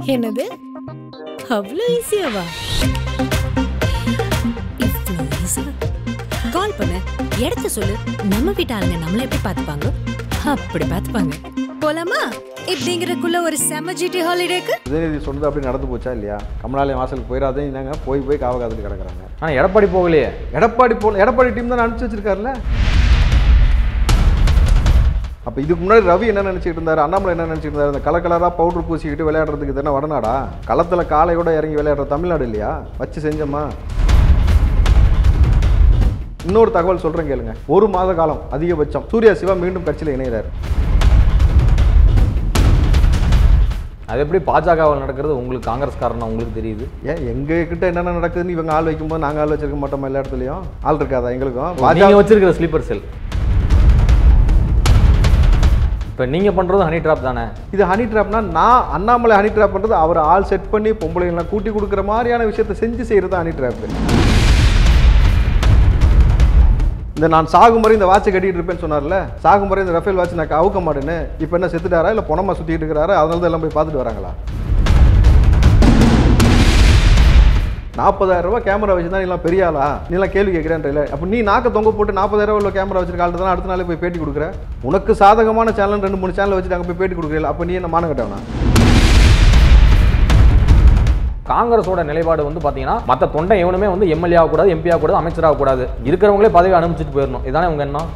என்னது அவ்வளோ ஈஸியாவா இவ்வளோ ஈஸியா கால் பண்ணு இடத்த சொல்லு நம்ம வீட்டு ஆளுங்க நம்மள எப்படி பார்த்துப்பாங்க அப்படி பார்த்துப்பாங்க போலாமா இப்படிங்கிறதுக்குள்ள ஒரு செம ஜிடி ஹாலிடேக்கு உதயநிதி சொன்னது அப்படி நடந்து போச்சா இல்லையா கமலாலயம் வாசலுக்கு போயிடாதே என்னங்க போய் போய் காவ காத்துட்டு கிடக்குறாங்க ஆனால் எடப்பாடி போகலையே எடப்பாடி போல எடப்பாடி டீம் தான் அனுப்பிச்சு வச்சிருக்காருல்ல அப்போ இதுக்கு முன்னாடி ரவி என்ன நினச்சிட்டு இருந்தாரு அண்ணாமலை என்ன நினச்சிட்டு இருந்தாரு இந்த கலர் கலராக பவுடர் பூசிக்கிட்டு விளையாடுறதுக்கு தானே வடநாடா களத்தில் காலையோட இறங்கி விளையாடுற தமிழ்நாடு இல்லையா வச்சு செஞ்சோமா இன்னொரு தகவல் சொல்கிறேன் கேளுங்க ஒரு மாத காலம் அதிகபட்சம் சூர்யா சிவா மீண்டும் கட்சியில் இணைகிறார் அது எப்படி பாஜகவில் நடக்கிறது உங்களுக்கு காங்கிரஸ்காரனா உங்களுக்கு தெரியுது ஏன் எங்க கிட்ட என்னென்ன நடக்குதுன்னு இவங்க ஆள் வைக்கும்போது நாங்கள் ஆள் வச்சிருக்க மாட்டோமா எல்லா இடத்துலையும் ஆள் இருக்காதா எங்களுக்கும் பாஜக நீங்க வச்சிருக்கிற ஸ்லீப்பர் செல் இப்போ நீங்க பண்றது ஹனி ட்ராப் தானே இது ஹனி ட்ராப்னா நான் அண்ணாமலை ஹனி ட்ராப் பண்ணுறது அவர் ஆள் செட் பண்ணி பொம்பளைங்களாம் கூட்டி கொடுக்குற மாதிரியான விஷயத்தை செஞ்சு செய்கிறது ஹனி ட்ராப் இந்த நான் சாகும் வரை இந்த வாட்சை கட்டிட்டு இருப்பேன்னு சொன்னார்ல சாகும் வரை இந்த ரஃபேல் வாட்ச் நான் அவுக்க மாட்டேன்னு இப்போ என்ன செத்துட்டாரா இல்லை பொணமா சுற்றிட்டு இருக்கிறாரா அதனால தான் எல்லாம் போய் பார்த்துட்டு வராங்களா நாற்பதாயிரம் ரூபாய் கேமரா வச்சு தான் நீலாம் பெரிய ஆளா நீலாம் கேள்வி கேட்குறேன்ல அப்போ நீ நாக்க தொங்க போட்டு நாற்பதாயிரம் உள்ள கேமரா வச்சிருக்க ஆள் தான் அடுத்த நாளே போய் பேட்டி கொடுக்குற உனக்கு சாதகமான சேனல் ரெண்டு மூணு சேனல் வச்சுட்டு அங்கே போய் பேட்டி கொடுக்குறீங்களா அப்போ நீ என்ன மானம் கட்டவனா காங்கிரஸோட நிலைப்பாடு வந்து பாத்தீங்கன்னா மற்ற தொண்டை எவனுமே வந்து எம்எல்ஏ ஆகக்கூடாது எம்பி ஆகக்கூடாது அமைச்சர் ஆகக்கூடாது இருக்கிறவங்களே பதவி அனுப்பிச்சிட்டு போயிடணும் இதானே உங்க எண்ணம்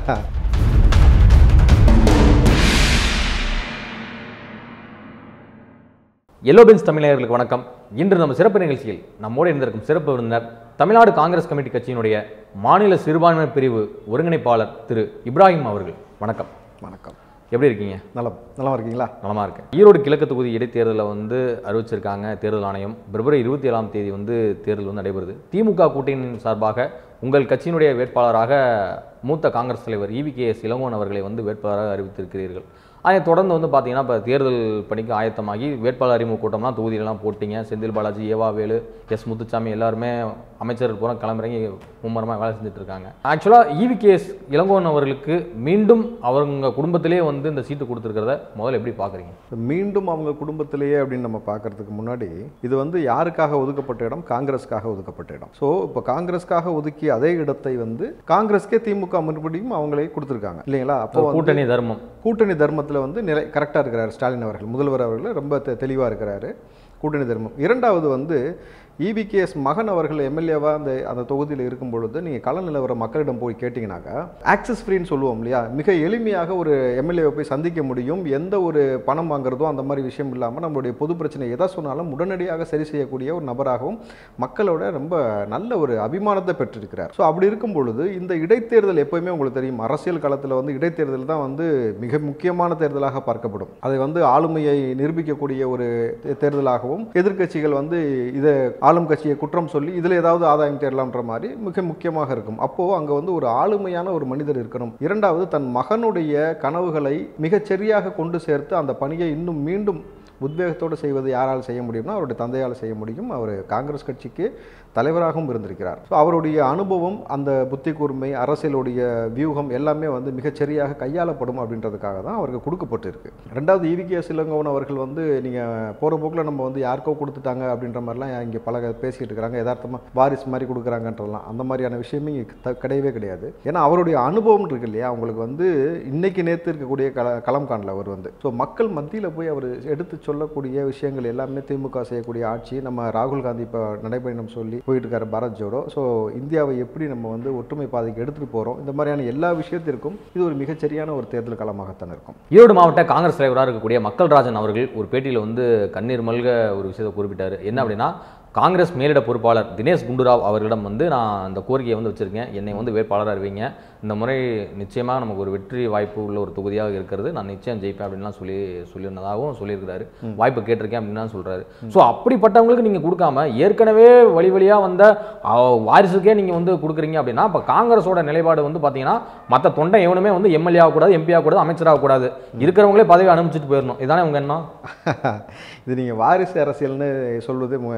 எல்லோ பென்ஸ் தமிழர்களுக்கு வணக்கம் இன்று நம்ம சிறப்பு நிகழ்ச்சியில் நம்மோடு இருந்திருக்கும் சிறப்பு விருந்தினர் தமிழ்நாடு காங்கிரஸ் கமிட்டி கட்சியினுடைய மாநில சிறுபான்மை பிரிவு ஒருங்கிணைப்பாளர் திரு இப்ராஹிம் அவர்கள் வணக்கம் வணக்கம் எப்படி இருக்கீங்க நலம் நலமா இருக்கீங்களா நலமா இருக்கேன் ஈரோடு கிழக்கு தொகுதி இடைத்தேர்தலில் வந்து அறிவிச்சிருக்காங்க தேர்தல் ஆணையம் பிப்ரவரி இருபத்தி ஏழாம் தேதி வந்து தேர்தல் வந்து நடைபெறுது திமுக கூட்டணியின் சார்பாக உங்கள் கட்சியினுடைய வேட்பாளராக மூத்த காங்கிரஸ் தலைவர் இவி கே எஸ் இளங்கோன் அவர்களை வந்து வேட்பாளராக அறிவித்திருக்கிறீர்கள் அதை தொடர்ந்து வந்து பார்த்தீங்கன்னா இப்போ தேர்தல் பணிக்கு ஆயத்தமாகி வேட்பாளர் அறிமுக கூட்டம்லாம் தொகுதியிலலாம் போட்டிங்க செந்தில் பாலாஜி ஏவா வேலு எஸ் முத்துச்சாமி எல்லாருமே அமைச்சர் பூரா கிளம்புறங்கி மும்மரமாக வேலை செஞ்சுட்டு இருக்காங்க ஆக்சுவலாக இவி கே எஸ் இளங்கோன் அவர்களுக்கு மீண்டும் அவங்க குடும்பத்திலே வந்து இந்த சீட்டு கொடுத்துருக்கிறத முதல்ல எப்படி பார்க்குறீங்க மீண்டும் அவங்க குடும்பத்திலேயே அப்படின்னு நம்ம பார்க்கறதுக்கு முன்னாடி இது வந்து யாருக்காக ஒதுக்கப்பட்ட இடம் காங்கிரஸ்க்காக ஒதுக்கப்பட்ட இடம் ஸோ இப்போ காங்கிரஸ்க்காக ஒதுக்கிய அதே இடத்தை வந்து காங்கிரஸ்க்கே திமுக மறுபடியும் அவங்களே கொடுத்துருக்காங்க இல்லைங்களா அப்போ வந்து கூட்டணி தர்மம் கூட்டணி தர்மத்தில் வந்து நிலை கரெக்டாக இருக்கிறார் ஸ்டாலின் அவர்கள் முதல்வர் அவர்கள் ரொம்ப தெ தெளிவாக இருக்கிறாரு கூட்டணி தர்மம் இரண்டாவது வந்து இபிகேஎஸ் மகன் அவர்கள் எம்எல்ஏவாக அந்த அந்த தொகுதியில் இருக்கும் பொழுது நீங்கள் கள நிலவர மக்களிடம் போய் கேட்டிங்கனாக்கா ஆக்சஸ் ஃப்ரீன்னு சொல்லுவோம் இல்லையா மிக எளிமையாக ஒரு எம்எல்ஏவை போய் சந்திக்க முடியும் எந்த ஒரு பணம் வாங்குறதோ அந்த மாதிரி விஷயம் இல்லாமல் நம்மளுடைய பொது பிரச்சனை எதை சொன்னாலும் உடனடியாக சரி செய்யக்கூடிய ஒரு நபராகவும் மக்களோட ரொம்ப நல்ல ஒரு அபிமானத்தை பெற்றிருக்கிறார் ஸோ அப்படி இருக்கும் பொழுது இந்த இடைத்தேர்தல் எப்போயுமே உங்களுக்கு தெரியும் அரசியல் களத்தில் வந்து இடைத்தேர்தல் தான் வந்து மிக முக்கியமான தேர்தலாக பார்க்கப்படும் அதை வந்து ஆளுமையை நிரூபிக்கக்கூடிய ஒரு தே- தேர்தலாகவும் எதிர்க்கட்சிகள் வந்து இதை ஆளும் கட்சியை குற்றம் சொல்லி இதில் ஏதாவது ஆதாயம் தேடலாம்ன்ற மாதிரி மிக முக்கியமாக இருக்கும் அப்போது அங்கே வந்து ஒரு ஆளுமையான ஒரு மனிதர் இருக்கணும் இரண்டாவது தன் மகனுடைய கனவுகளை மிகச் சரியாக கொண்டு சேர்த்து அந்த பணியை இன்னும் மீண்டும் உத்வேகத்தோடு செய்வது யாரால் செய்ய முடியும்னா அவருடைய தந்தையால் செய்ய முடியும் அவர் காங்கிரஸ் கட்சிக்கு தலைவராகவும் இருந்திருக்கிறார் ஸோ அவருடைய அனுபவம் அந்த புத்தி கூர்மை அரசியலுடைய வியூகம் எல்லாமே வந்து மிகச்சரியாக கையாளப்படும் அப்படின்றதுக்காக தான் அவருக்கு கொடுக்கப்பட்டிருக்கு ரெண்டாவது இவிகே இளங்கோவன் அவர்கள் வந்து நீங்கள் போகிற போக்கில் நம்ம வந்து யாருக்கோ கொடுத்துட்டாங்க அப்படின்ற மாதிரிலாம் இங்கே பல பேசிகிட்டு இருக்கிறாங்க யதார்த்தமாக வாரிசு மாதிரி கொடுக்குறாங்கன்றலாம் அந்த மாதிரியான விஷயமே இங்க த- கிடையவே கிடையாது ஏன்னா அவருடைய அனுபவம் இருக்கு இல்லையா அவங்களுக்கு வந்து இன்னைக்கு நேற்று இருக்கக்கூடிய கள களம் காணல அவர் வந்து ஸோ மக்கள் மத்தியில் போய் அவர் எடுத்து சொல்லக்கூடிய விஷயங்கள் எல்லாமே திமுக செய்யக்கூடிய ஆட்சி நம்ம ராகுல் காந்தி இப்போ நடைபயணம் சொல்லி போயிட்டு இருக்காரு பாரத் ஜோடோ ஸோ இந்தியாவை எப்படி நம்ம வந்து ஒற்றுமை பாதைக்கு எடுத்துகிட்டு போகிறோம் இந்த மாதிரியான எல்லா விஷயத்திற்கும் இது ஒரு மிகச்சரியான ஒரு தேர்தல் களமாகத்தான் இருக்கும் ஈரோடு மாவட்ட காங்கிரஸ் தலைவராக இருக்கக்கூடிய மக்கள் ராஜன் அவர்கள் ஒரு பேட்டியில் வந்து கண்ணீர் மல்க ஒரு விஷயத்தை குறிப்பிட்டார் என்ன அப்படின்னா காங்கிரஸ் மேலிட பொறுப்பாளர் தினேஷ் குண்டுராவ் அவர்களிடம் வந்து நான் அந்த கோரிக்கையை வந்து வச்சிருக்கேன் என்னை வந்து வேட்பாளராக அறிவிங்க இந்த முறை நிச்சயமாக நமக்கு ஒரு வெற்றி வாய்ப்பு உள்ள ஒரு தொகுதியாக இருக்கிறது நான் நிச்சயம் ஜெயிப்பேன் அப்படின்லாம் சொல்லி சொல்லியிருந்ததாகவும் சொல்லியிருக்கிறாரு வாய்ப்பு கேட்டிருக்கேன் அப்படின்னு சொல்றாரு ஸோ அப்படிப்பட்டவங்களுக்கு நீங்கள் கொடுக்காம ஏற்கனவே வழி வழியாக வந்த அஹ், வாரிசுக்கே நீங்கள் வந்து கொடுக்குறீங்க அப்படின்னா இப்போ காங்கிரஸோட நிலைப்பாடு வந்து பார்த்தீங்கன்னா மற்ற தொண்டை எவனுமே வந்து எம்எல்ஏ ஆகக்கூடாது எம்பி ஆகக்கூடாது அமைச்சர் ஆகக்கூடாது இருக்கிறவங்களே பதவி அனுப்பிச்சிட்டு போயிடணும் இதானே உங்க எண்ணம் இது நீங்கள் வாரிசு அரசியல்னு சொல்வது மு- தவறான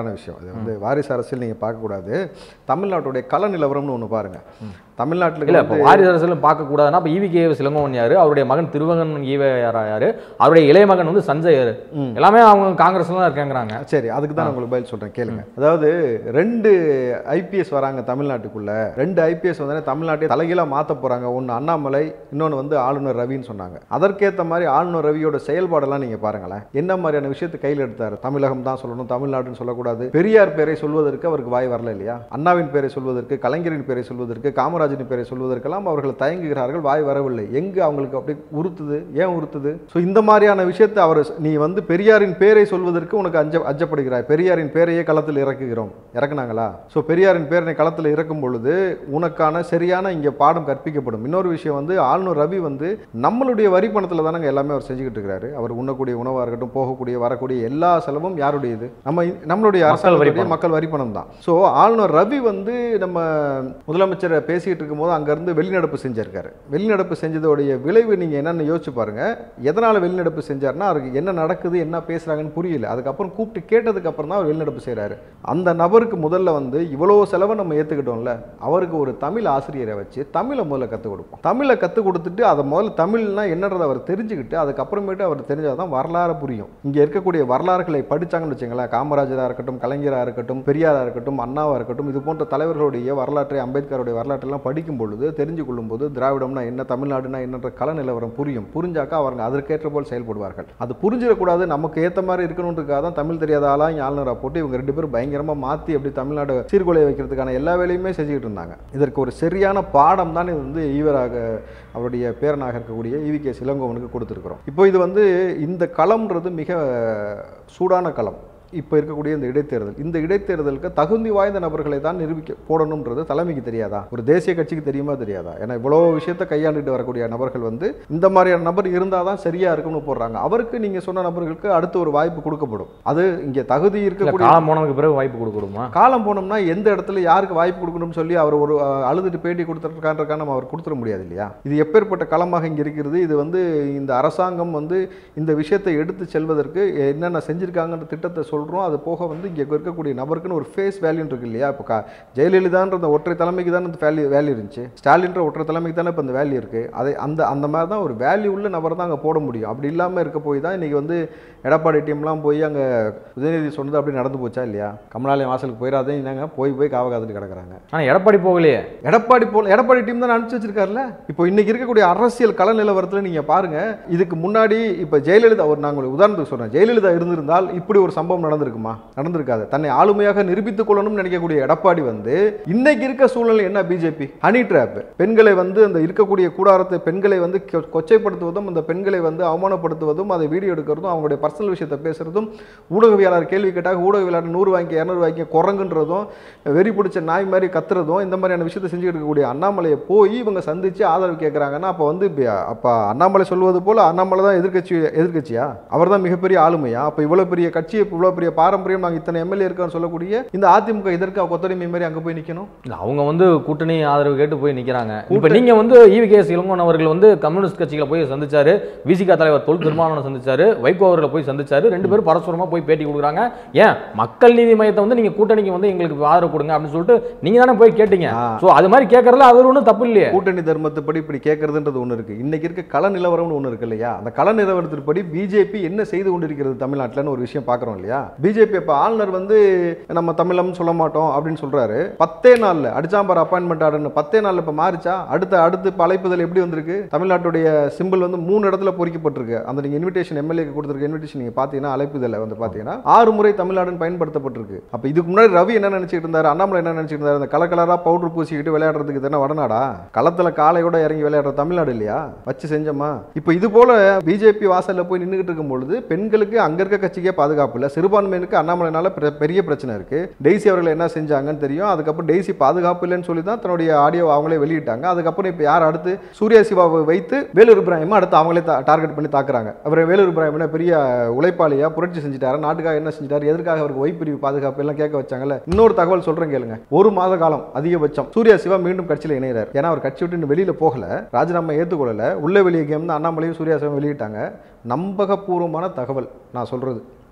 தவறான விஷயம் அது வந்து வாரிசு அரசியல் நீங்கள் பார்க்கக்கூடாது தமிழ்நாட்டுடைய கள நிலவரம்னு ஒன்று பாருங்க தமிழ்நாட்டில் இல்ல இப்போ வாரிசு அரசியல் பார்க்க கூடாதுன்னா இப்போ ஈவி கே சிலங்கோவன் யாரு அவருடைய மகன் திருவங்கன் ஈவே யாரு அவருடைய இளைய மகன் வந்து சஞ்சய் யாரு எல்லாமே அவங்க காங்கிரஸ்ல தான் இருக்காங்கிறாங்க சரி அதுக்கு தான் நான் உங்களுக்கு பதில் சொல்கிறேன் கேளுங்க அதாவது ரெண்டு ஐபிஎஸ் வராங்க தமிழ்நாட்டுக்குள்ள ரெண்டு ஐபிஎஸ் வந்து தமிழ்நாட்டை தலைகீழாக மாற்ற போகிறாங்க ஒன்று அண்ணாமலை இன்னொன்று வந்து ஆளுநர் ரவின்னு சொன்னாங்க அதற்கேற்ற மாதிரி ஆளுநர் ரவியோட செயல்பாடெல்லாம் நீங்கள் பாருங்களேன் என்ன மாதிரியான விஷயத்தை கையில் எடுத்தார் தமிழகம் தான் சொல்லணும் தமிழ்நாடுன்னு சொல்லக்கூடாது பெரியார் பேரை சொல்வதற்கு அவருக்கு வாய் வரல இல்லையா அண்ணாவின் பேரை சொல்வதற்கு கலைஞரின் பேரை சொல்வதற்கு காமராஜரின் பேரை சொல்வதற்கெல்லாம் அவர்கள் தயங்குகிறார்கள் வாய் வரவில்லை எங்கு அவங்களுக்கு அப்படி உறுத்துது ஏன் உறுத்துது ஸோ இந்த மாதிரியான விஷயத்தை அவர் நீ வந்து பெரியாரின் பேரை சொல்வதற்கு உனக்கு அஞ்ச அஞ்சப்படுகிறாய் பெரியாரின் பேரையே களத்தில் இறக்குகிறோம் இறக்குனாங்களா ஸோ பெரியாரின் பேரை களத்தில் இறக்கும் பொழுது உனக்கான சரியான இங்கே பாடம் கற்பிக்கப்படும் இன்னொரு விஷயம் வந்து ஆளுநர் ரவி வந்து நம்மளுடைய வரி பணத்தில் தானங்க எல்லாமே அவர் செஞ்சுக்கிட்டு இருக்கிறாரு அவர் உண்ணக்கூடிய உணவாக இருக்கட்டும் போகக்கூடிய வரக்கூடிய எல்லா செலவும் யாருடையது நம்ம இ- நம்மளுடைய மக்கள் வரி அரசாங்கத்துடைய பணம். மக்கள் வரி பணம் தான் ஸோ ஆளுநர் ரவி வந்து நம்ம முதலமைச்சரை பேசிக்கிட்டு இருக்கும்போது அங்கேருந்து வெளிநடப்பு செஞ்சிருக்காரு வெளிநடப்பு செஞ்சதோடைய விளைவு நீங்கள் என்னென்னு யோசிச்சு பாருங்க எதனால் வெளிநடப்பு செஞ்சார்னா அவருக்கு என்ன நடக்குது என்ன பேசுகிறாங்கன்னு புரியல அதுக்கப்புறம் கூப்பிட்டு கேட்டதுக்கு அப்புறம் தான் அவர் வெளிநடப்பு செய்கிறாரு அந்த நபருக்கு முதல்ல வந்து இவ்வளோ செலவை நம்ம ஏற்றுக்கிட்டோம்ல அவருக்கு ஒரு தமிழ் ஆசிரியரை வச்சு தமிழை முதல்ல கற்றுக் கொடுப்போம் தமிழை கற்றுக் கொடுத்துட்டு அதை முதல்ல தமிழ்னா என்னன்றதை அவர் தெரிஞ்சுக்கிட்டு அதுக்கப்புறமேட்டு அவர் தெரிஞ்சால் தான் வரலாறு புரியும் இங்கே இருக்கக்கூடிய வரலாறுகளை படிச்சாங்கன்னு வச்சுங்களேன் காமராஜராக இருக்கட்டும் கலைஞராக இருக்கட்டும் பெரியாராக இருக்கட்டும் அண்ணாவாக இருக்கட்டும் இது போன்ற தலைவர்களுடைய வரலாற்றை அம்பேத்கருடைய வரலாற்றெல்லாம் படிக்கும் பொழுது தெரிஞ்சு கொள்ளும்போது திராவிடம்னா என்ன தமிழ்நாடுனா என்னன்ற கள நிலவரம் புரியும் புரிஞ்சாக்கா அவங்க அதற்கேற்ற போல் செயல்படுவார்கள் அது புரிஞ்சிடக்கூடாது நமக்கு ஏற்ற மாதிரி இருக்கணுன்றதுக்காக தான் தமிழ் தெரியாத ஆளா இங்கே ஆளுநராக போட்டு இவங்க ரெண்டு பேரும் பயங்கரமாக மாற்றி அப்படி தமிழ்நாடு சீர்குலைய வைக்கிறதுக்கான எல்லா வேலையுமே செஞ்சுக்கிட்டு இருந்தாங்க இதற்கு ஒரு சரியான பாடம் தான் இது வந்து ஈவராக அவருடைய பேரனாக இருக்கக்கூடிய ஈவி கே சிலங்கோவனுக்கு கொடுத்துருக்குறோம் இப்போ இது வந்து இந்த களம்ன்றது மிக சூடான களம் இப்போ இருக்கக்கூடிய இந்த இடைத்தேர்தல் இந்த இடைத்தேர்தலுக்கு தகுதி வாய்ந்த நபர்களை தான் நிரூபிக்க போடணுன்றது தலைமைக்கு தெரியாதா ஒரு தேசிய கட்சிக்கு தெரியுமா தெரியாதா ஏன்னா இவ்வளோ விஷயத்தை கையாண்டுட்டு வரக்கூடிய நபர்கள் வந்து இந்த மாதிரியான நபர் இருந்தால் தான் சரியா இருக்கும்னு போடுறாங்க அவருக்கு நீங்க சொன்ன நபர்களுக்கு அடுத்து ஒரு வாய்ப்பு கொடுக்கப்படும் அது இங்கே தகுதி இல்ல இருக்கக்கூடிய காலம் போனதுக்கு பிறகு வாய்ப்பு கொடுக்கணுமா காலம் போனோம்னா எந்த இடத்துல யாருக்கு வாய்ப்பு கொடுக்கணும்னு சொல்லி அவர் ஒரு அஹ், அழுதுட்டு பேட்டி கொடுத்துருக்கான்றக்கான நம்ம அவர் கொடுத்துட முடியாது இல்லையா இது எப்பேற்பட்ட களமாக இங்கே இருக்கிறது இது வந்து இந்த அரசாங்கம் வந்து இந்த விஷயத்தை எடுத்து செல்வதற்கு என்னென்ன செஞ்சிருக்காங்கன்ற திட்டத்தை சொல்கிறோம் அது போக வந்து இங்கே இருக்கக்கூடிய நபருக்குன்னு ஒரு ஃபேஸ் வேல்யூ இருக்கு இல்லையா இப்போ கா ஜெயலலிதான்ற அந்த ஒற்றை தலைமைக்கு தானே அந்த வேல்யூ வேல்யூ இருந்துச்சு ஸ்டாலின்ற ஒற்றை தலைமைக்கு தானே இப்போ அந்த வேல்யூ இருக்குது அதை அந்த அந்த மாதிரி தான் ஒரு வேல்யூ உள்ள நபர் தான் அங்கே போட முடியும் அப்படி இல்லாமல் இருக்க போய் தான் இன்றைக்கி வந்து எடப்பாடி டீம்லாம் போய் அங்கே உதயநிதி சொன்னது அப்படி நடந்து போச்சா இல்லையா கமலாலயம் வாசலுக்கு போயிடாதே என்னங்க போய் போய் காவ காத்துட்டு கிடக்குறாங்க ஆனா எடப்பாடி போகலையே எடப்பாடி போல எடப்பாடி டீம் தான் அனுப்பிச்சு வச்சிருக்காருல்ல இப்போ இன்னைக்கு இருக்கக்கூடிய அரசியல் கள நிலவரத்தில் நீங்க பாருங்க இதுக்கு முன்னாடி இப்போ ஜெயலலிதா ஒரு நாங்கள் ஒரு உதாரணத்துக்கு சொல்றேன் ஜெயலலிதா இருந்திருந்தால் இப்படி ஒரு சம்பவம் நடந்திருக்குமா நடந்திருக்காது தன்னை ஆளுமையாக நிரூபித்துக் கொள்ளணும்னு நினைக்கக்கூடிய எடப்பாடி வந்து இன்னைக்கு இருக்க சூழ்நிலை என்ன பிஜேபி ஹனி ட்ராப் பெண்களை வந்து அந்த இருக்கக்கூடிய கூடாரத்தை பெண்களை வந்து கொ- கொச்சைப்படுத்துவதும் அந்த பெண்களை வந்து அவமானப்படுத்துவதும் அதை வீடியோ எடுக்கிறதும் அவங்களுடைய பர்சனல் விஷயத்தை பேசுறதும் ஊடகவியலாளர் கேள்வி கேட்டால் ஊடகவியலாளர் நூறு வாங்கி இரநூறு வாங்கி குரங்குன்றதும் வெறி பிடிச்ச நாய் மாதிரி கத்துறதும் இந்த மாதிரியான விஷயத்தை செஞ்சுக்கிட்டு இருக்கக்கூடிய அண்ணாமலையை போய் இவங்க சந்திச்சு ஆதரவு கேட்குறாங்கன்னா அப்போ வந்து இப்ப- அப்ப அண்ணாமலை சொல்வது போல அண்ணாமலை தான் எதிர்க்கட்சி எதிர்க்கட்சியா அவர் தான் மிகப்பெரிய ஆளுமையா அப்போ இவ்வளோ பெரிய கட்சி இவ்வளோ பெரிய பாரம்பரியம் நாங்கள் இத்தனை எம்எல்ஏ இருக்கோம்னு சொல்லக்கூடிய இந்த அதிமுக இதற்கு கொத்தடிமை மாதிரி அங்கே போய் நிற்கணும் இல்ல அவங்க வந்து கூட்டணி ஆதரவு கேட்டு போய் நிக்கிறாங்க இப்ப கூட்டணி- நீங்க வந்து ஈவி கே இளங்கோன் அவர்கள் வந்து கம்யூனிஸ்ட் கட்சிகளை போய் சந்திச்சாரு விசிகா தலைவர் தொல் திருமாவளவன் சந்திச்சாரு வைகோ அவர்களை போய் சந்திச்சாரு ரெண்டு பேரும் பரஸ்பரமா போய் பேட்டி கொடுக்குறாங்க ஏன் மக்கள் நீதி மையத்தை வந்து நீங்க கூட்டணிக்கு வந்து எங்களுக்கு ஆதரவு கொடுங்க அப்படின்னு சொல்லிட்டு நீங்க தானே போய் கேட்டீங்க ஆ. சோ அது மாதிரி கேட்கறதுல அது ஒன்றும் தப்பு இல்லையே கூட்டணி தர்மத்துப்படி இப்படி கேட்கறதுன்றது ஒன்று இருக்கு இன்னைக்கு இருக்க கள நிலவரம்னு ஒன்று இருக்கு இல்லையா அந்த கள நிலவரத்தின்படி பிஜேபி என்ன செய்து கொண்டிருக்கிறது தமிழ்நாட்டில்னு ஒரு விஷயம் பார்க்குறோம் இல்லையா பிஜேபி இப்போ ஆளுநர் வந்து நம்ம தமிழம் சொல்ல மாட்டோம் அப்படின்னு சொல்றாரு பத்தே நாள்ல அடிச்சாம்பார் அப்பாயின்மெண்ட் ஆர்டர்னு பத்தே நாள்ல இப்போ மாறிச்சா அடுத்த அடுத்து இப்போ அழைப்புதல் எப்படி வந்திருக்கு தமிழ்நாட்டுடைய சிம்பிள் வந்து மூணு இடத்துல பொறிக்கப்பட்டிருக்கு அந்த நீங்க இன்விடேஷன் எம்எல்ஏக்கு கொடுத்துருக்க இன்விடேஷன் நீங்க பார்த்தீங்கன்னா அழைப்புதல வந்து பார்த்தீங்கன்னா ஆறு முறை தமிழ்நாடுன்னு பயன்படுத்தப்பட்டிருக்கு அப்போ இதுக்கு முன்னாடி ரவி என்ன நினைச்சிட்டு இருந்தாரு அண்ணாமலை என்ன நினைச்சிட்டு இருந்தாரு அந்த கலர் கலரா பவுடர் பூசிக்கிட்டு விளையாடுறதுக்கு தானே வடநாடா களத்துல காலையோட இறங்கி விளையாடுற தமிழ்நாடு இல்லையா வச்சு செஞ்சோமா இப்போ இது போல பிஜேபி வாசல்ல போய் நின்றுகிட்டு இருக்கும் பொழுது பெண்களுக்கு அங்க இருக்க கட்சிக்கே பாதுகாப்பு இல்லை சிறுபான்மையினருக்கு அண்ணாமலைனால பெ- பெரிய பிரச்சனை இருக்கு டெய்ஸி அவர்கள் என்ன செஞ்சாங்கன்னு தெரியும் அதுக்கப்புறம் டெய்ஸி பாதுகாப்பு இல்லைன்னு சொல்லி தான் தன்னுடைய ஆடியோ அவங்களே வெளியிட்டாங்க அதுக்கப்புறம் இப்போ யார் அடுத்து சூர்யா சிவாவை வைத்து வேலூர் இப்ராஹிம் அடுத்து அவங்களே டார்கெட் பண்ணி தாக்குறாங்க அவர் வேலூர் இப்ராஹிம் என்ன பெரிய உழைப்பாளியா புரட்சி செஞ்சுட்டாரு நாட்டுக்காக என்ன செஞ்சுட்டாரு எதற்காக அவருக்கு வைப்பிரிவு பாதுகாப்பு எல்லாம் கேட்க வச்சாங்கல்ல இன்னொரு தகவல் சொல்றேன் கேளுங்க ஒரு மாத காலம் அதிகபட்சம் சூர்யா சிவா மீண்டும் கட்சியில் இணைகிறார் ஏன்னா அவர் கட்சி விட்டு இன்னும் வெளியில போகல ராஜினாமா ஏற்றுக்கொள்ளல உள்ள வெளியே கேம் தான் அண்ணாமலையும் சூர்யா சிவா வெளியிட்டாங்க நம்பகபூர்வமான தகவல் நான் சொல்றது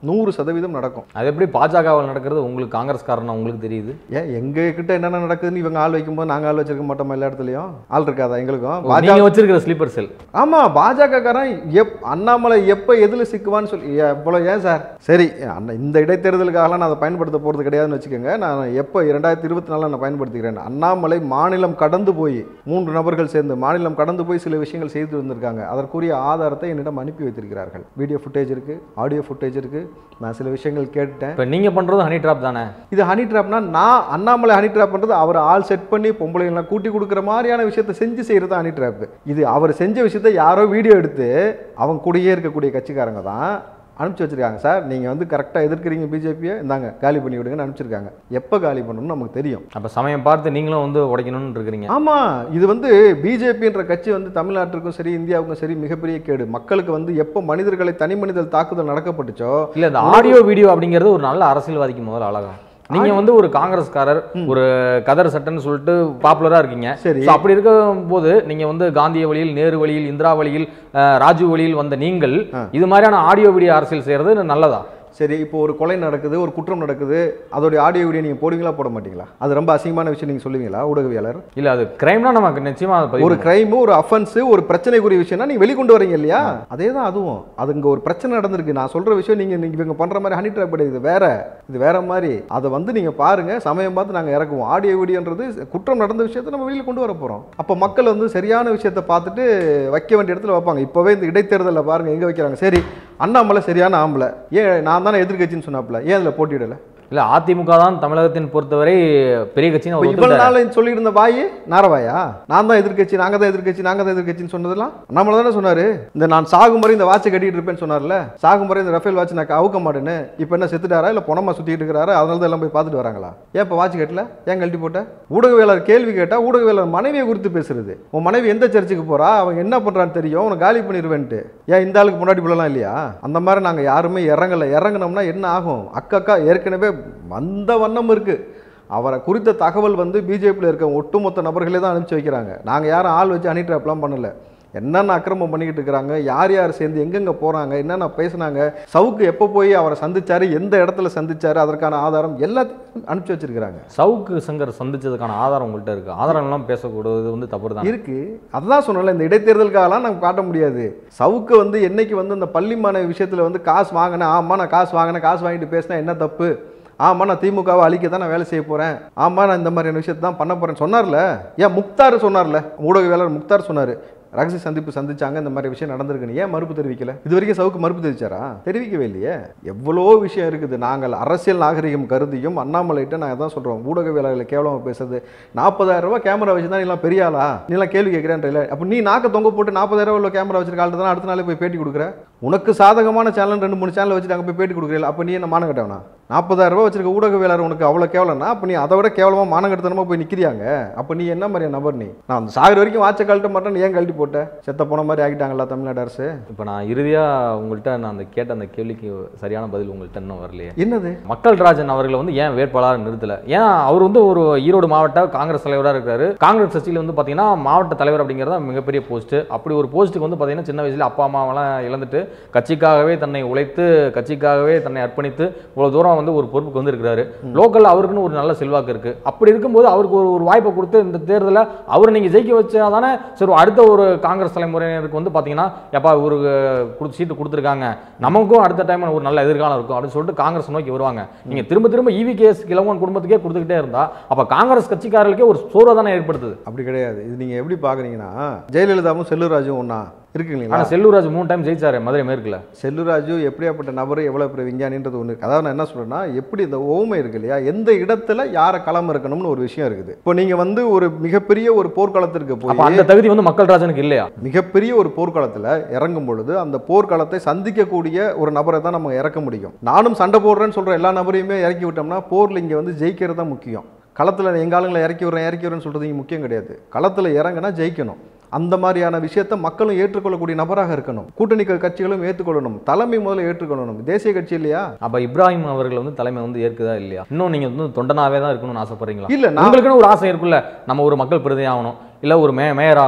நூறு சதவீதம் நடக்கும் அது எப்படி பாஜகவில் நடக்கிறது உங்களுக்கு காங்கிரஸ்காரனா உங்களுக்கு தெரியுது ஏன் எங்க கிட்ட என்னென்ன நடக்குதுன்னு இவங்க ஆள் வைக்கும்போது நாங்க ஆள் வச்சிருக்க மாட்டோமா எல்லா இடத்துலயும் ஆள் இருக்காதா எங்களுக்கும் பாஜக நீங்க வச்சிருக்கிற ஸ்லீப்பர் செல் ஆமா பாஜக காரன் எப் அண்ணாமலை எப்ப எதுல சிக்குவான்னு சொல்லி எவ்வளவு ஏன் சார் சரி அண்ணா இந்த இடைத்தேர்தலுக்காகலாம் நான் அதை பயன்படுத்த போறது கிடையாதுன்னு வச்சுக்கோங்க நான் எப்போ இரண்டாயிரத்தி இருபத்தி நாலில் நான் பயன்படுத்திக்கிறேன் அண்ணாமலை மாநிலம் கடந்து போய் மூன்று நபர்கள் சேர்ந்து மாநிலம் கடந்து போய் சில விஷயங்கள் செய்து வந்திருக்காங்க அதற்குரிய ஆதாரத்தை என்னிடம் அனுப்பி வைத்திருக்கிறார்கள் வீடியோ ஃபுட்டேஜ் இருக்கு ஆடியோ ஃபுட்டேஜ் இருக்கு நான் சில விஷயங்கள் கேட்டுட்டேன் இப்போ நீங்க பண்றது ஹனி ட்ராப் தானே இது ஹனி ட்ராப்னா நான் அண்ணாமலை ஹனி ட்ராப் பண்ணுறது அவர் ஆள் செட் பண்ணி பொம்பளைங்களாம் கூட்டி கொடுக்குற மாதிரியான விஷயத்தை செஞ்சு செய்கிறது ஹனி ட்ராப் இது அவர் செஞ்ச விஷயத்தை யாரோ வீடியோ எடுத்து அவங்க கூடயே இருக்கக்கூடிய கட்சிக்காரங்க தான் அனுப்பிச்சு வச்சிருக்காங்க சார் நீங்கள் வந்து கரெக்டாக எதிர்க்கிறீங்க பிஜேபியை இந்தாங்க காலி பண்ணி விடுங்கன்னு அனுப்பிச்சிருக்காங்க எப்போ காலி பண்ணணும்னு நமக்கு தெரியும் அப்ப சமயம் பார்த்து நீங்களும் வந்து உடைக்கணும்னு இருக்கிறீங்க ஆமா இது வந்து பிஜேபின்ற கட்சி வந்து தமிழ்நாட்டிற்கும் சரி இந்தியாவுக்கும் சரி மிகப்பெரிய கேடு மக்களுக்கு வந்து எப்போ மனிதர்களை தனி மனிதர் தாக்குதல் நடக்கப்பட்டுச்சோ இல்ல இந்த ஆடியோ வீடியோ அப்படிங்கிறது ஒரு நல்ல அரசியல்வாதிக்கு முதல்ல அழகம் நீங்க வந்து ஒரு காங்கிரஸ்காரர் ஒரு கதர் சட்டன்னு சொல்லிட்டு பாப்புலரா இருக்கீங்க சரி. So, அப்படி இருக்கும் போது நீங்க வந்து காந்திய வழியில் நேரு வழியில் இந்திரா வழியில் அஹ், ராஜீவ் வழியில் வந்த நீங்கள் இது மாதிரியான ஆடியோ வீடியோ அரசியல் செய்யறது நல்லதா சரி இப்போ ஒரு கொலை நடக்குது ஒரு குற்றம் நடக்குது அதோடைய ஆடியோ வீடியோ நீங்கள் போடுவீங்களா போட மாட்டீங்களா அது ரொம்ப அசிங்கமான விஷயம் நீங்கள் சொல்லுவீங்களா ஊடகவியலாளர் இல்ல அது கிரைம்னா நமக்கு நிச்சயமா அதை பதிவு ஒரு கிரைம் ஒரு அஃபென்ஸ் ஒரு பிரச்சனைக்குரிய விஷயம்னா நீங்க வெளிக்கொண்டு வரீங்க இல்லையா அதே தான் அதுவும் அது இங்க ஒரு பிரச்சனை நடந்திருக்கு நான் சொல்ற விஷயம் நீங்க நீங்க இவங்க பண்ற மாதிரி ஹனி ட்ராப் இது வேற இது வேற மாதிரி அதை வந்து நீங்க பாருங்க சமயம் பார்த்து நாங்க இறக்குவோம் ஆடியோ வீடியோன்றது குற்றம் நடந்த விஷயத்தை நம்ம வெளியில கொண்டு வர போறோம் அப்போ மக்கள் வந்து சரியான விஷயத்தை பார்த்துட்டு வைக்க வேண்டிய இடத்துல வைப்பாங்க இப்போவே இந்த இடைத்தேர்தலில் பாருங்க எங்க வைக்கிறாங்க சரி அண்ணாமலை சரியான ஆம்பளை ஏன் நான் தானே எதிர்க்கட்சின்னு சொன்னாப்ல ஏன் அதில் போட்டியிடல இல்ல அதிமுக தான் தமிழகத்தின் பொறுத்தவரை பெரிய கட்சின்னு அவர் இப்போ இவ்வளவு ஒத்துக்கிட்டாரு. நாள் சொல்லிட்டு இருந்த வாய் நாரவாயா நான் தான் எதிர்க்கட்சி நாங்க தான் எதிர்க்கட்சி நாங்க தான் எதிர்க்கட்சின்னு சொன்னதெல்லாம் நம்மள தானே சொன்னாரு இந்த நான் சாகும் வரை இந்த வாட்சை கட்டிட்டு இருப்பேன்னு சொன்னார்ல சாகும் வரை இந்த ரஃபேல் வாட்ச் நான் அவுக்க மாட்டேன்னு இப்போ என்ன செத்துட்டாரா இல்ல பணமா சுத்திட்டு இருக்கிறாரு அதனால தான் எல்லாம் போய் பார்த்துட்டு வராங்களா ஏன் இப்போ வாட்ச் கட்டல ஏன் கழட்டி போட்ட ஊடகவியலாளர் கேள்வி கேட்டா ஊடகவியலாளர் மனைவியை குறித்து பேசுறது உன் மனைவி எந்த சர்ச்சுக்கு போறா அவங்க என்ன பண்றான்னு தெரியும் உனக்கு காலி பண்ணிடுவேன்ட்டு ஏன் இந்த ஆளுக்கு முன்னாடி போலாம் இல்லையா அந்த மாதிரி நாங்க யாருமே இறங்கல இறங்குனோம்னா என்ன ஆகும் அக்கா ஏற்கனவே வந்த வண்ணம் இருக்கு அவரை குறித்த தகவல் வந்து பிஜேபியில் இருக்க ஒட்டுமொத்த நபர்களே தான் அனுப்பிச்சு வைக்கிறாங்க நாங்கள் யாரும் ஆள் வச்சு அனிட்ராப்லாம் பண்ணல என்னென்ன அக்கிரமம் பண்ணிக்கிட்டு இருக்கிறாங்க யார் யார் சேர்ந்து எங்கெங்கே போகிறாங்க என்னென்ன பேசுனாங்க சவுக்கு எப்போ போய் அவரை சந்திச்சாரு எந்த இடத்துல சந்திச்சாரு அதற்கான ஆதாரம் எல்லாத்தையும் அனுப்பிச்சு வச்சிருக்கிறாங்க சவுக்கு சங்கர் சந்திச்சதுக்கான ஆதாரம் உங்கள்கிட்ட இருக்கு ஆதாரம் எல்லாம் பேசக்கூடாது வந்து தப்பு தான் இருக்கு அதுதான் சொன்னல இந்த இடைத்தேர்தலுக்காகலாம் நம்ம காட்ட முடியாது சவுக்கு வந்து என்னைக்கு வந்து இந்த பள்ளி மாணவி விஷயத்துல வந்து காசு வாங்கினேன் ஆமா நான் காசு வாங்கினேன் காசு வாங்கிட்டு பேசினா என்ன தப்பு ஆமா நான் திமுகவை அழிக்க தான் நான் வேலை செய்ய போறேன் ஆமா நான் இந்த மாதிரியான விஷயத்தை தான் பண்ண போறேன்னு சொன்னார்ல ஏன் முக்தார் சொன்னார்ல ஊடகவியலாளர் முக்தார் சொன்னாரு ரகசிய சந்திப்பு சந்திச்சாங்க இந்த மாதிரி விஷயம் நடந்திருக்குன்னு ஏன் மறுப்பு தெரிவிக்கல இது வரைக்கும் சவுக்கு மறுப்பு தெரிவிச்சாரா தெரிவிக்கவே இல்லையே எவ்வளோ விஷயம் இருக்குது நாங்கள் அரசியல் நாகரிகம் கருதியும் அண்ணாமலைகிட்ட நாங்கள் தான் சொல்றோம் ஊடகவியலாளர்களை கேவலமாக பேசுறது நாற்பதாயிரம் ரூபாய் கேமரா வச்சு தான் நீலாம் பெரிய ஆளா நீலாம் கேள்வி கேட்குறேன்ற அப்போ நீ நாக்க தொங்க போட்டு நாற்பதாயிரம் ரூபாய் உள்ள கேமரா வச்சிருக்க ஆள்கிட்ட தான் அடுத்த நாளே போய் பேட்டி கொடுக்குற உனக்கு சாதகமான சேனல் ரெண்டு மூணு சேனல் வச்சுட்டு அங்கே போய் பேட்டி கொடுக்குறீங்களா அப்போ நீ என்ன மானம் கட்டவனா நாற்பதாயிரம் ரூபாய் வச்சிருக்க ஊடகவியலாளர் உனக்கு அவ்வளோ கேவலம்னா அப்போ நீ அதை விட கேவலமாக மானம் கட்டத்தனமாக போய் நிற்கிறியாங்க அப்போ நீ என்ன மாதிரியா நபர் நீ நான் அந்த சாகர் வரைக்கும் வாட்சை கழட்ட மாட்டேன்னு ஏன் கழட்டி போட்ட செத்த போன மாதிரி ஆகிட்டாங்களா தமிழ்நாடு அரசு இப்போ நான் இறுதியா உங்கள்கிட்ட நான் அந்த கேட்ட அந்த கேள்விக்கு சரியான பதில் உங்கள்கிட்ட இன்னும் வரலையே என்னது மக்கள் ராஜன் அவர்களை வந்து ஏன் வேட்பாளராக நிறுத்தல ஏன் அவர் வந்து ஒரு ஈரோடு மாவட்ட காங்கிரஸ் தலைவராக இருக்காரு காங்கிரஸ் கட்சியில் வந்து பார்த்தீங்கன்னா மாவட்ட தலைவர் அப்படிங்கிறத மிகப்பெரிய போஸ்ட் அப்படி ஒரு போஸ்ட்டுக்கு வந்து பார்த்தீங்கன்னா சின்ன வயசுல அப்பா அம்மாவெல்லாம் இழந்துட்டு கட்சிக்காகவே தன்னை உழைத்து கட்சிக்காகவே தன்னை அர்ப்பணித்து இவ்வளோ தூரம் வந்து ஒரு பொறுப்புக்கு வந்து இருக்கிறாரு லோக்கல் அவருக்குன்னு ஒரு நல்ல செல்வாக்கு இருக்கு அப்படி இருக்கும்போது அவருக்கு ஒரு ஒரு வாய்ப்பை கொடுத்து இந்த தேர்தலில் அவரை நீங்கள் ஜெயிக்க வச்சா தானே சரி அடுத்த ஒரு காங்கிரஸ் தலைமுறையினருக்கு வந்து பார்த்தீங்கன்னா எப்பா இவருக்கு கொடுத்து சீட்டு கொடுத்துருக்காங்க நமக்கும் அடுத்த டைம் ஒரு நல்ல எதிர்காலம் இருக்கும் அப்படின்னு சொல்லிட்டு காங்கிரஸ் நோக்கி வருவாங்க நீங்க திரும்ப திரும்ப இவி கேஸ் இளவன் குடும்பத்துக்கே கொடுத்துக்கிட்டே இருந்தா அப்ப காங்கிரஸ் கட்சிக்காரர்களுக்கே ஒரு சோர்வை தானே ஏற்படுத்துது அப்படி கிடையாது இது நீங்கள் எப்படி பார்க்குறீங்கன்னா ஜெயலலிதாவும் செல்லூராஜும் ஒன்றா இருக்குங்களா ஆனா செல்லூராஜ் மூணு டைம் ஜெயிச்சாரு மதுரை மேற்குல செல்லுராஜு எப்படியாப்பட்ட நபர் எவ்வளோ பெரிய விஞ்ஞானின்றது ஒன்று இருக்கு அதாவது நான் என்ன சொல்றேன்னா எப்படி இந்த ஓமை இருக்கு இல்லையா எந்த இடத்துல யாரை களம் இருக்கணும்னு ஒரு விஷயம் இருக்குது இப்போ நீங்கள் வந்து ஒரு மிகப்பெரிய ஒரு போர்க்களத்திற்கு அப்ப போய் அந்த தகுதி வந்து மக்கள் ராஜனுக்கு இல்லையா மிகப்பெரிய ஒரு போர்க்களத்தில் இறங்கும் பொழுது அந்த போர்க்களத்தை சந்திக்கக்கூடிய ஒரு நபரை தான் நம்ம இறக்க முடியும் நானும் சண்டை போடுறேன்னு சொல்கிற எல்லா நபரையுமே இறக்கி விட்டோம்னா போரில் இங்கே வந்து ஜெயிக்கிறது தான் முக்கியம் களத்தில் எங்க ஆளுங்களை இறக்கி விடுறேன் இறக்கி விடுறேன்னு சொல்கிறது இங்கே முக்கியம் கிடையாது களத்தில் இறங்கினா ஜெயிக்கணும் அந்த மாதிரியான விஷயத்தை மக்களும் ஏற்றுக்கொள்ளக்கூடிய நபராக இருக்கணும் கூட்டணி க- கட்சிகளும் ஏற்றுக்கொள்ளணும் தலைமை முதல்ல ஏற்றுக்கொள்ளணும் தேசிய கட்சி இல்லையா அப்ப இப்ராஹிம் அவர்கள் வந்து தலைமை வந்து ஏற்குதா இல்லையா இன்னும் நீங்க வந்து தொண்டனாவே தான் இருக்கணும்னு ஆசைப்படுறீங்களா இல்ல நான் உங்களுக்குன்னு ஒரு ஆசை இருக்குல்ல நம்ம ஒரு மக்கள் பிரதி ஆகணும் இல்ல ஒரு மே மேயர் ஆகணும்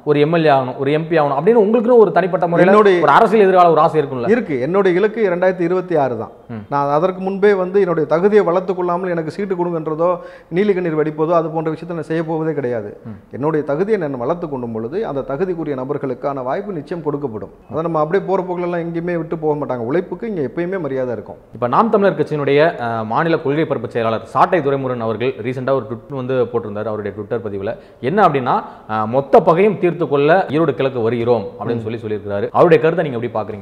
ஒரு எம்எல்ஏ ஆகணும் ஒரு எம்பி ஆகணும் அப்படின்னு உங்களுக்குன்னு ஒரு தனிப்பட்ட முறையில் என்னுடைய- ஒரு அரசியல் எதிர்கால ஒரு ஆசை இருக்கும்ல இருக்கு என்னுடைய இலக்கு இரண்டாயிரத்தி இருபத்தி ஆறு தான் ம். நான் அதற்கு முன்பே வந்து என்னுடைய தகுதியை வளர்த்துக் கொள்ளாமல் எனக்கு சீட்டு கொடுங்கன்றதோ நீலி கண்ணீர் வெடிப்பதோ அது போன்ற விஷயத்தை நான் செய்ய போவதே கிடையாது என்னுடைய தகுதியை நான் வளர்த்து கொள்ளும் பொழுது அந்த தகுதிக்குரிய நபர்களுக்கான வாய்ப்பு நிச்சயம் கொடுக்கப்படும் அதை நம்ம அப்படியே போகிற போக்கிலெல்லாம் எங்கேயுமே விட்டு போக மாட்டாங்க உழைப்புக்கு இங்கே எப்பயுமே மரியாதை இருக்கும் இப்போ நாம் தமிழர் கட்சியினுடைய அஹ், மாநில கொள்கை பரப்பு செயலாளர் சாட்டை துரைமுருகன் அவர்கள் ரீசெண்டாக ஒரு ட்விட் வந்து போட்டிருந்தார் அவருடைய ட்விட்டர் பதிவில் என்ன அப்படின்னா அஹ், மொத்த பகையும் தீர்த்து கொள்ள ஈரோடு கிழக்கு வருகிறோம் அப்படின்னு சொல்லி சொல்லியிருக்கிறாரு அவருடைய கருத்தை நீங்க எப்படி பாக்குறீங்க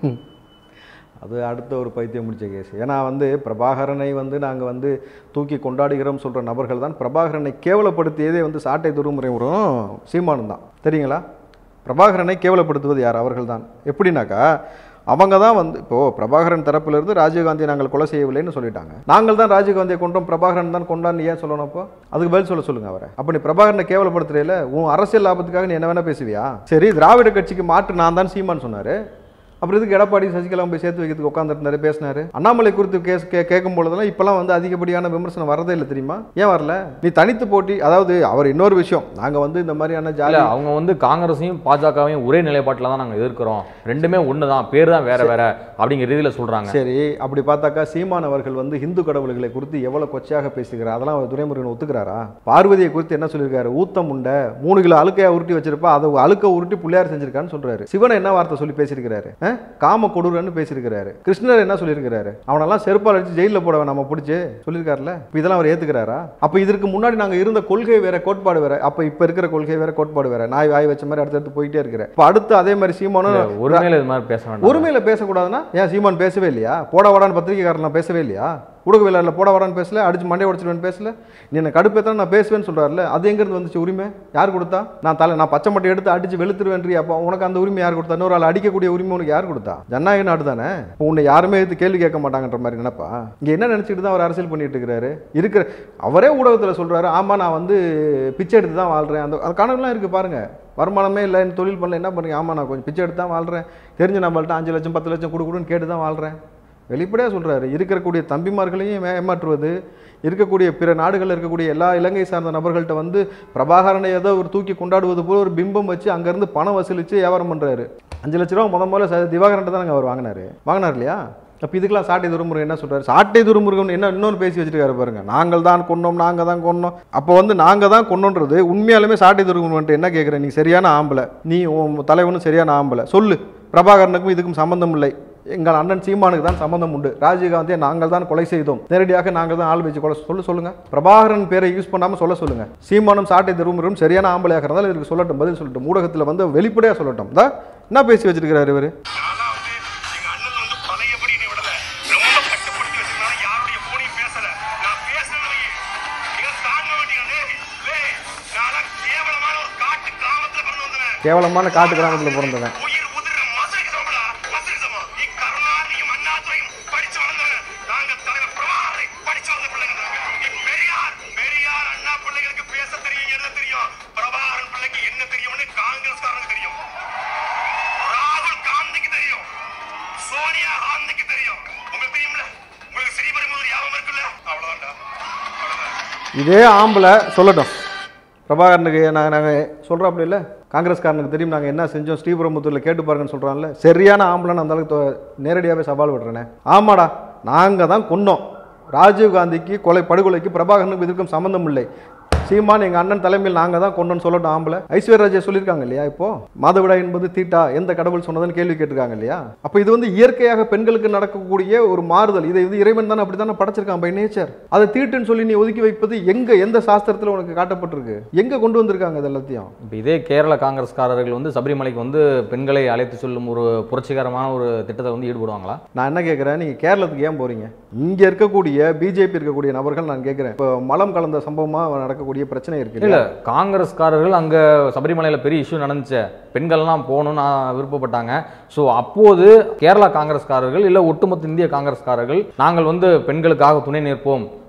அது அடுத்த ஒரு பைத்தியம் முடிச்ச கேஸ் ஏன்னா வந்து பிரபாகரனை வந்து நாங்கள் வந்து தூக்கி கொண்டாடுகிறோம் சொல்கிற நபர்கள் தான் பிரபாகரனை கேவலப்படுத்தியதே வந்து சாட்டை துருமுறைவரும் சீமானும் தான் தெரியுங்களா பிரபாகரனை கேவலப்படுத்துவது யார் அவர்கள் தான் எப்படின்னாக்கா அவங்க தான் வந்து இப்போது பிரபாகரன் தரப்பிலிருந்து ராஜீவ்காந்தியை நாங்கள் கொலை செய்யவில்லைன்னு சொல்லிட்டாங்க நாங்கள் தான் ராஜீவ்காந்தியை கொண்டோம் பிரபாகரன் தான் கொண்டான்னு ஏன் சொல்லணும் அப்போ அதுக்கு பதில் சொல்ல சொல்லுங்க அவரை அப்போ நீ பிரபாகரனை கேவலப்படுத்துறையில உன் அரசியல் லாபத்துக்காக நீ என்ன வேணா பேசுவியா சரி திராவிட கட்சிக்கு மாற்று நான் தான் சீமான் சொன்னாரு அப்புறம் இதுக்கு எடப்பாடி சசிகலா போய் சேர்த்து வைக்கிறதுக்கு உட்காந்துருந்தாரு பேசினாரு அண்ணாமலை குறித்து கேஸ் கே கேட்கும் பொழுதெல்லாம் இப்பெல்லாம் வந்து அதிகப்படியான விமர்சனம் வரதே இல்லை தெரியுமா ஏன் வரல நீ தனித்து போட்டி அதாவது அவர் இன்னொரு விஷயம் நாங்க வந்து இந்த மாதிரியான இல்ல ஜாலி அவங்க வந்து காங்கிரஸையும் பாஜகவையும் ஒரே நிலைப்பாட்டில் தான் நாங்க எதிர்க்கிறோம் ரெண்டுமே ஒன்று தான் பேர் தான் வேற வேற அப்படிங்கிற ரீதியில சொல்றாங்க சரி அப்படி பார்த்தாக்கா சீமான் அவர்கள் வந்து இந்து கடவுள்களை குறித்து எவ்வளவு கொச்சையாக பேசுகிறார் அதெல்லாம் அவர் துரைமுருகன் ஒத்துக்கிறாரா பார்வதியை குறித்து என்ன சொல்லியிருக்காரு ஊத்தம் உண்டை மூணு கிலோ அழுக்கையா உருட்டி வச்சிருப்பா அதை அழுக்க உருட்டி புள்ளையார் செஞ்சிருக்கான்னு சொல்றாரு சிவனை என்ன வார்த்தை சொல்லி பேசியிருக்கிறாரு அஹ்? காம கொடூரன்னு பேசியிருக்கிறாரு கிருஷ்ணர் என்ன சொல்லியிருக்கிறாரு அவனெல்லாம் செருப்பால் அடிச்சு ஜெயிலில் போட நம்ம பிடிச்சி சொல்லியிருக்காருல்ல இப்ப இதெல்லாம் அவர் ஏத்துக்கிறாரா அப்ப இதற்கு முன்னாடி நாங்க இருந்த கொள்கை வேற கோட்பாடு வேற அப்ப இப்ப இருக்கிற கொள்கை வேற கோட்பாடு வேற நாய் வாய் வச்ச மாதிரி அடுத்தடுத்து போயிட்டே இருக்கிறேன் இப்ப அடுத்து அதே மாதிரி சீமானும் ஒருமையில இது மாதிரி பேச வேண்டாம் ஒருமையில பேசக்கூடாதுன்னா ஏன் சீமான் பேசவே இல்லையா போட வாடான்னு பத்திரிகைக்காரன்லாம் பேசவே இல்லையா ஊடகவியலாளர் போட வாடான்னு பேசல அடிச்சு மண்டை உடச்சிடுவேன்னு பேசல நீ என்ன கடுப்பேத்தான் நான் பேசுவேன்னு சொல்றாருல அது எங்கிருந்து வந்துச்சு உரிமை யார் கொடுத்தா நான் தலை நான் பச்சை மட்டை எடுத்து அடிச்சு வெளுத்துருவேன்றி அப்போ உனக்கு அந்த உரிமை யார் கொடுத்தா இன்னொரு ஆள் அடிக்கக்கூடிய உரிமை உனக்கு யார் கொடுத்தா ஜனநாயக நாடு தானே இப்போ உன்னை யாருமே எடுத்து கேள்வி கேட்க மாட்டாங்கன்ற மாதிரி நினைப்பா இங்க என்ன நினைச்சிட்டு தான் அவர் அரசியல் பண்ணிட்டு இருக்கிறாரு இருக்கிற அவரே ஊடகத்துல சொல்றாரு ஆமா நான் வந்து பிச்சை எடுத்து தான் வாழ்றேன் அந்த அந்த கணக்குலாம் இருக்கு பாருங்க வருமானமே இல்லை எனக்கு தொழில் பண்ணல என்ன பண்ணுறீங்க ஆமாம் நான் கொஞ்சம் பிச்சை எடுத்து தான் வாழ்றேன் தெரிஞ்ச நம்மள்ட்ட அஞ்சு லட்சம் பத்து லட்சம் கொடு கொடுன்னு கேட்டு தான் வாழ்றேன் வெளிப்படையாக சொல்றாரு இருக்கக்கூடிய தம்பிமார்களையும் மே- ஏமாற்றுவது இருக்கக்கூடிய பிற நாடுகளில் இருக்கக்கூடிய எல்லா இலங்கை சார்ந்த நபர்கள்ட்ட வந்து பிரபாகரனை ஏதோ ஒரு தூக்கி கொண்டாடுவது போல ஒரு பிம்பம் வச்சு அங்கேருந்து பணம் வசூலித்து வியாபாரம் பண்ணுறாரு அஞ்சு லட்ச ரூபா முத முதல்ல ச- திவாகரன்ட்ட தான் அவர் வாங்கினாரு வாங்கினார் இல்லையா அப்போ இதுக்கெல்லாம் சாட்டை துருமுருகன் என்ன சொல்றாரு சாட்டை துருமுருகன் என்ன இன்னொன்று பேசி வச்சிருக்காரு பாருங்க நாங்கள் தான் கொன்னோம் நாங்கள் தான் கொன்னோம் அப்போ வந்து நாங்கள் தான் கொன்னோன்றது உண்மையாலுமே சாட்டை துருமுருகன் என்ன கேட்குற நீ சரியான ஆம்பளை நீ உன் தலைவனும் சரியான ஆம்பளை சொல்லு பிரபாகரனுக்கும் இதுக்கும் சம்பந்தம் இல்லை எங்கள் அண்ணன் சீமானுக்கு தான் சம்பந்தம் உண்டு ராஜீவ்காந்தியை நாங்கள் தான் கொலை செய்தோம் நேரடியாக நாங்கள் தான் ஆள் வச்சு கொலை சொல்ல சொல்லுங்க பிரபாகரன் பேரை யூஸ் பண்ணாமல் சொல்ல சொல்லுங்க சீமானும் சாட்டை திருமுரும் சரியான ஆம்பளையாக இருந்தால் இதுக்கு சொல்லட்டும் பதில் சொல்லட்டும் ஊடகத்தில் வந்து வெளிப்படையாக சொல்லட்டும் தான் என்ன பேசி வச்சிருக்கிறாரு இவர் நானா வந்து எங்க அண்ணன் வந்து பழையபடி என்னை விடல ரொம்ப கட்டுப்படுத்தி வச்சிருந்தாலும் யாருடைய போனையும் பேசல நான் பேசுறது எங்க தாங்க வேண்டியது டேய் நான் கேவலமான ஒரு காட்டு கிராமத்துல பிறந்து வந்தவன் கேவலமான காட்டு கிராமத்தில் பிறந்தவன் உயிர் உதிர மசரி சமடா மசரி சமம் நீ கருணாநிதியும் அண்ணாதுரையும் படிச்சு வளர்ந்தவன் நாங்க தலைவர் பிரபாகரை படிச்சு வளர்ந்த பிள்ளைங்க நாங்க. நீ பெரியார் பெரியார் அண்ணா பிள்ளைகளுக்கு பேச தெரியும் எழுத தெரியும் பிரபாகரன் பிள்ளைக்கு என்ன தெரியும்னு காங்கிரஸ்காரனுக்கு தெரியும் ராகுல் காந்திக்கு தெரியும் சோனியா காந்திக்கு தெரியும் உங்களுக்கு தெரியும்ல உங்களுக்கு ஸ்ரீபெரும்புதூர் ஞாபகம் இருக்குல்ல அவ்வளவுதான்டா அவ்வளவுதான் இதே ஆம்பளை சொல்லட்டும் பிரபாகரனுக்கு நான் நாங்கள் சொல்கிறோம் அப்படி இல்லை காங்கிரஸ்காரனுக்கு தெரியும் நாங்கள் என்ன செஞ்சோம் ஸ்ரீபெரும்புத்தூரில் கேட்டு பாருங்கன்னு சொல்கிறான்ல சரியான ஆம்பளைன்னு அந்த அளவுக்கு தொ- நேரடியாகவே சவால் விடுறேனே ஆமாடா நாங்கள் தான் கொன்னோம் ராஜீவ் காந்திக்கு கொலை படுகொலைக்கு பிரபாகரனுக்கு இதற்கும் சம்மந்தம் இல்லை சீமான் எங்கள் அண்ணன் தலைமையில் நாங்கள் தான் கொண்டோன்னு சொல்லட்டும் ஆம்பளை ஐஸ்வர்யராஜா சொல்லியிருக்காங்க இல்லையா இப்போ மாதவிடா என்பது தீட்டா எந்த கடவுள் சொன்னதுன்னு கேள்வி கேட்டிருக்காங்க இல்லையா அப்போ இது வந்து இயற்கையாக பெண்களுக்கு நடக்கக்கூடிய ஒரு மாறுதல் இதை வந்து இறைவன் தானே அப்படி தானே படைச்சிருக்கான் பை நேச்சர் அதை தீட்டுன்னு சொல்லி நீ ஒதுக்கி வைப்பது எங்க எந்த சாஸ்திரத்தில் உனக்கு காட்டப்பட்டிருக்கு எங்க கொண்டு வந்திருக்காங்க இது எல்லாத்தையும் இப்போ இதே கேரள காங்கிரஸ்காரர்கள் வந்து சபரிமலைக்கு வந்து பெண்களை அழைத்து செல்லும் ஒரு புரட்சிகரமான ஒரு திட்டத்தை வந்து ஈடுபடுவாங்களா நான் என்ன கேட்குறேன் நீங்கள் கேரளத்துக்கு ஏன் போறீங்க இங்கே இருக்கக்கூடிய பிஜேபி இருக்கக்கூடிய நபர்கள் நான் கேட்குறேன் இப்போ மலம் கலந்த சம்பவமாக நடக்கக்கூடிய பிரச்சனை இருக்கு இல்ல காங்கிரஸ்காரர்கள் அங்க சபரிமலையில பெரிய இஷ்யூ நடந்துச்சு பெண்கள்லாம் போகணும்னு ஆ- விருப்பப்பட்டாங்க ஸோ அப்போது கேரளா காங்கிரஸ்காரர்கள் இல்ல ஒட்டுமொத்த இந்திய காங்கிரஸ்காரர்கள் நாங்கள் வந்து பெண்களுக்காக துணை நிற்போம்